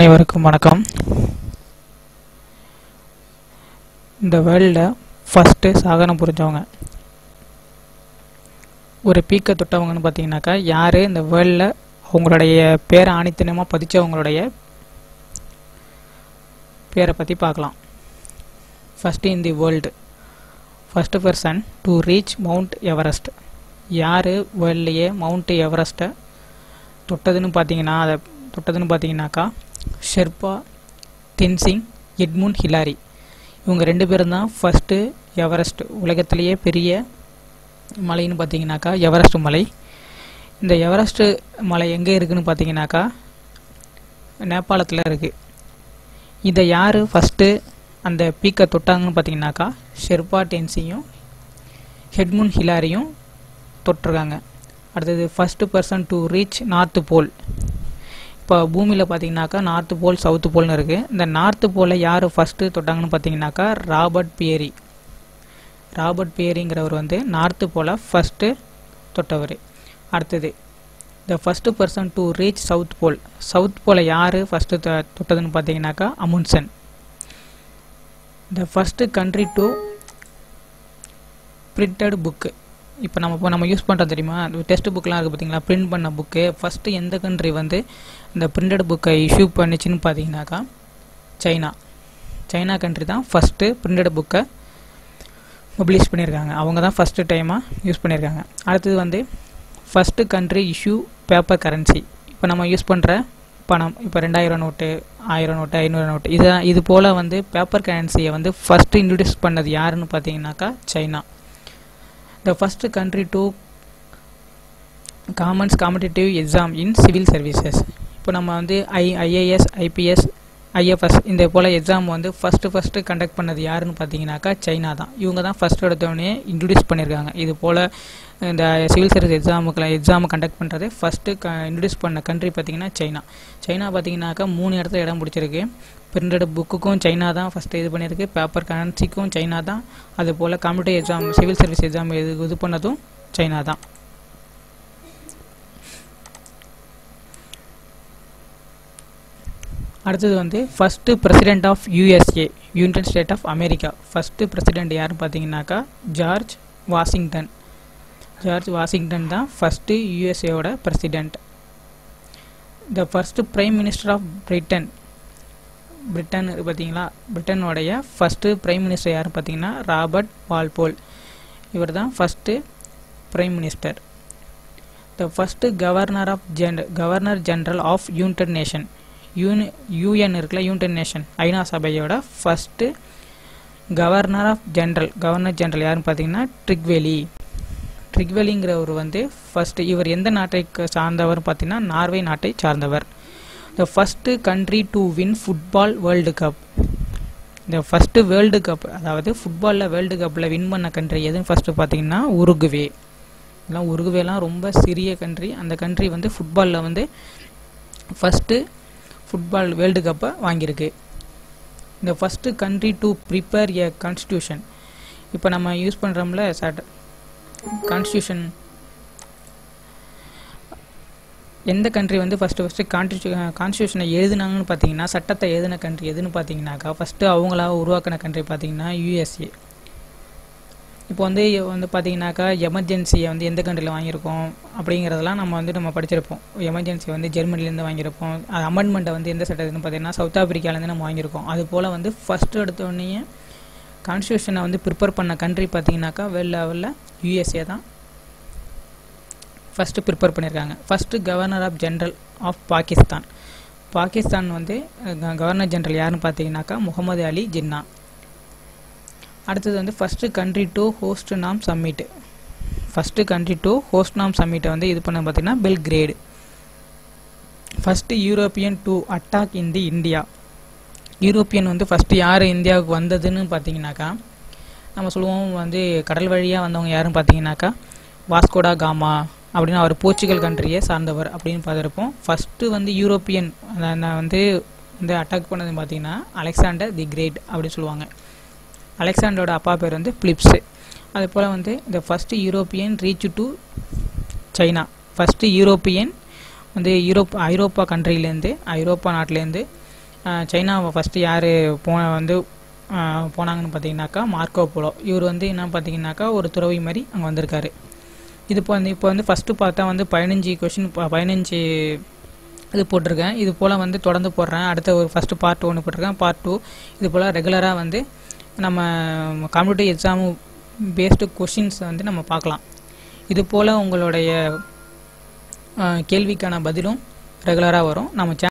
அனைவருக்கும் வணக்கம் இந்த வேர்ல்டில் ஃபஸ்ட்டு சாகனம் புரிஞ்சவங்க ஒரு பீக்கை தொட்டவங்கன்னு பார்த்தீங்கன்னாக்கா யார் இந்த வேர்ல்டில் அவங்களுடைய பேரை ஆணித்தனமாக பதிச்சவங்களுடைய பேரை பற்றி பார்க்கலாம் first in the world first person to reach Mount Everest யார் வேர்ல்ட்லேயே மவுண்ட் எவரெஸ்ட்டை தொட்டதுன்னு பார்த்தீங்கன்னா அதை தொட்டதுன்னு பார்த்தீங்கன்னாக்கா ஷெர்பா தென்சிங் எட்முன் ஹிலாரி இவங்க ரெண்டு பேரும் தான் ஃபஸ்ட்டு எவரெஸ்ட் உலகத்திலேயே பெரிய மலைன்னு பார்த்தீங்கன்னாக்கா எவரெஸ்ட் மலை இந்த எவரெஸ்ட் மலை எங்கே இருக்குன்னு பார்த்தீங்கன்னாக்கா நேபாளத்தில் இருக்குது இதை யார் ஃபஸ்ட்டு அந்த பீக்கை தொட்டாங்கன்னு பார்த்தீங்கன்னாக்கா ஷெர்பா டென்சியும் ஹெட்முன் ஹிலாரியும் தொட்டிருக்காங்க அடுத்தது first person to reach north pole இப்போ பூமியில் பார்த்தீங்கன்னாக்கா நார்த்து போல் சவுத்து போல்னு இருக்குது இந்த நார்த்து போலை யார் ஃபஸ்ட்டு தொட்டாங்கன்னு பார்த்தீங்கன்னாக்கா ராபர்ட் பியரி ராபர்ட் பியரிங்கிறவர் வந்து நார்த்து போலை ஃபஸ்ட்டு தொட்டவர் அடுத்தது the first person to reach south pole south போலை யார் ஃபஸ்ட்டு தொட்டதுன்னு பார்த்தீங்கன்னாக்கா Amundsen the first country to printed book இப்போ நம்ம இப்போ நம்ம யூஸ் பண்ணுறோம் தெரியுமா டெஸ்ட் புக்லாம் இருக்குது பார்த்தீங்களா பிரிண்ட் பண்ண புக்கு ஃபஸ்ட்டு எந்த கண்ட்ரி வந்து இந்த பிரிண்டட் புக்கை இஷ்யூ பண்ணிச்சுன்னு பார்த்தீங்கன்னாக்கா சைனா சைனா கண்ட்ரி தான் ஃபஸ்ட்டு பிரிண்டட் புக்கை பப்ளிஷ் பண்ணியிருக்காங்க அவங்க தான் ஃபஸ்ட்டு டைமாக யூஸ் பண்ணியிருக்காங்க அடுத்தது வந்து first country issue paper currency இப்போ நம்ம யூஸ் பண்ணுற பணம் இப்போ ரெண்டாயிரம் நோட்டு ஆயிரம் நோட்டு ஐநூறு நோட்டு இது இது போல் வந்து பேப்பர் கரன்சியை வந்து ஃபஸ்ட்டு இன்ட்ரடியூஸ் பண்ணது யாருன்னு பார்த்தீங்கன்னாக்கா China the first country to commons competitive exam in civil services இப்போ நம்ம வந்து ஐ ஐஏஎஸ் ஐபிஎஸ் ஐஎஃப்எஸ் இந்த போல் எக்ஸாம் வந்து ஃபஸ்ட்டு ஃபஸ்ட்டு கண்டக்ட் பண்ணது யாருன்னு பார்த்தீங்கன்னாக்கா சைனா தான் இவங்க தான் ஃபஸ்ட் எடுத்தோடனே இன்ட்ரடியூஸ் பண்ணியிருக்காங்க இது போல் இந்த சிவில் சர்வீஸ் எக்ஸாமுக்கு எக்ஸாமை கண்டக்ட் பண்ணுறது ஃபஸ்ட்டு க இன்ட்ரடியூஸ் பண்ண கண்ட்ரி பார்த்தீங்கன்னா சைனா சைனா பார்த்தீங்கன்னாக்கா மூணு இடத்துல இடம் பிடிச்சிருக்கு பிரிண்டட் புக்குக்கும் சைனா தான் ஃபஸ்ட்டு இது பண்ணியிருக்கு பேப்பர் கரன்சிக்கும் சைனா தான் அது போல் competitive exam civil service exam இது இது பண்ணதும் சைனா தான் அடுத்தது வந்து first president of USA union state of America first president யாருன்னு பார்த்தீங்கன்னாக்கா ஜார்ஜ் வாஷிங்டன் ஜார்ஜ் வாஷிங்டன் தான் ஃபஸ்ட்டு யூஎஸ்ஏவோட president the first prime minister of Britain Britain பார்த்தீங்களா பிரிட்டனுடைய ஃபஸ்ட்டு பிரைம் மினிஸ்டர் யாருன்னு பார்த்தீங்கன்னா ராபர்ட் வால்போல் இவர் தான் first prime minister the first governor of gen governor general of united nation uni UN இருக்குல்ல union nation ஐநா சபையோட first governor of general governor general யாருன்னு பார்த்தீங்கன்னா ட்ரிக்வெலி ட்ரிக்வெலிங்கிறவர் வந்து ஃபஸ்ட்டு இவர் எந்த நாட்டை சார்ந்தவர் பார்த்தீங்கன்னா நார்வே நாட்டை சார்ந்தவர் the first country to win football world cup இந்த ஃபஸ்ட்டு வேர்ல்டு கப் அதாவது ஃபுட்பாலில் வேர்ல்டு கப்பில் வின் பண்ண கண்ட்ரி எதுன்னு ஃபஸ்ட்டு பார்த்தீங்கன்னா உருகுவே இதெல்லாம் உருகுவேலாம் ரொம்ப சிறிய கண்ட்ரி அந்த கண்ட்ரி வந்து ஃபுட்பாலில் வந்து ஃபஸ்ட்டு ஃபுட்பால் வேர்ல்டு கப்பை வாங்கியிருக்கு இந்த first country to prepare a constitution இப்போ நம்ம யூஸ் பண்ணுறோம்ல சட்ட கான்ஸ்டியூஷன் எந்த கண்ட்ரி வந்து ஃபஸ்ட்டு ஃபஸ்ட்டு கான்ஸ்டியூ கான்ஸ்டியூஷனை எழுதுனாங்கன்னு பார்த்தீங்கன்னா சட்டத்தை எழுதின கண்ட்ரி எதுன்னு பார்த்தீங்கன்னாக்கா ஃபஸ்ட்டு அவங்களா உருவாக்கின கண்ட்ரி பார்த்தீங்கன்னா யூஎஸ்ஏ இப்போ வந்து வந்து பார்த்தீங்கன்னாக்கா எமர்ஜென்சியை வந்து எந்த கண்ட்ரியில் வாங்கியிருக்கோம் அப்படிங்கிறதெல்லாம் நம்ம வந்து நம்ம படிச்சிருப்போம் எமர்ஜென்சி வந்து ஜெர்மனிலேருந்து வாங்கியிருப்போம் அது அமெண்ட்மெண்ட்டை வந்து எந்த சட்டத்துன்னு பார்த்தீங்கன்னா சவுத் ஆப்பிரிக்காலேருந்து நம்ம வாங்கியிருக்கோம் அது போல் வந்து ஃபஸ்ட்டு எடுத்தோடனே கான்ஸ்டியூஷனை வந்து ப்ரிப்பேர் பண்ண கண்ட்ரி பார்த்தீங்கன்னாக்கா வேர்ல்டு லெவலில் யூஎஸ்ஏ தான் ஃபஸ்ட்டு ப்ரிப்பேர் பண்ணியிருக்காங்க first governor of general of Pakistan Pakistan வந்து கவர்னர் ஜென்ரல் யாருன்னு பார்த்தீங்கன்னாக்கா முகமது அலி ஜின்னா அடுத்தது வந்து first country to host NAM summit first country to host NAM சம்மிட்டை வந்து இது பண்ண பார்த்தீங்கன்னா Belgrade first European to attack in the India European வந்து ஃபஸ்ட்டு யார் இந்தியாவுக்கு வந்ததுன்னு பார்த்தீங்கன்னாக்கா நம்ம சொல்லுவோம் வந்து கடல் வழியாக வந்தவங்க யாருன்னு பார்த்தீங்கன்னாக்கா வாஸ்கோடா காமா அப்படின்னு அவர் போர்ச்சுகல் கண்ட்ரியை சார்ந்தவர் அப்படின்னு பார்த்துருப்போம் ஃபஸ்ட்டு வந்து யூரோப்பியன் வந்து வந்து அட்டாக் பண்ணது பார்த்தீங்கன்னா அலெக்சாண்டர் தி கிரேட் அப்படின்னு சொல்லுவாங்க அலெக்சாண்டரோட அப்பா பேர் வந்து பிலிப்ஸு அதே போல் வந்து இந்த first European reach to China first European வந்து யூரோப் ஐரோப்பா கண்ட்ரிலேருந்து ஐரோப்பா நாட்டிலேருந்து அஹ், சைனாவை ஃபஸ்ட்டு யார் போன வந்து அஹ், போனாங்கன்னு பார்த்தீங்கன்னாக்கா மார்க்கோ போலோ இவர் வந்து என்ன பார்த்தீங்கன்னாக்கா ஒரு துறவி மாதிரி அங்கே வந்திருக்காரு இது இப்போ வந்து இப்போ வந்து ஃபஸ்ட்டு பார்த்தா வந்து பதினஞ்சு கொஷின் பதினஞ்சு இது போட்டிருக்கேன் இது போல் வந்து தொடர்ந்து போடுறேன் அடுத்த ஒரு ஃபஸ்ட்டு பார்ட் ஒன்று போட்டிருக்கேன் பார்ட் டூ இது போல் ரெகுலராக வந்து நம்ம காம்படிட்டிவ் எக்ஸாமு பேஸ்டு கொஷின்ஸ் வந்து நம்ம பார்க்கலாம் இது போல் உங்களுடைய அஹ், கேள்விக்கான பதிலும் ரெகுலராக வரும் நம்ம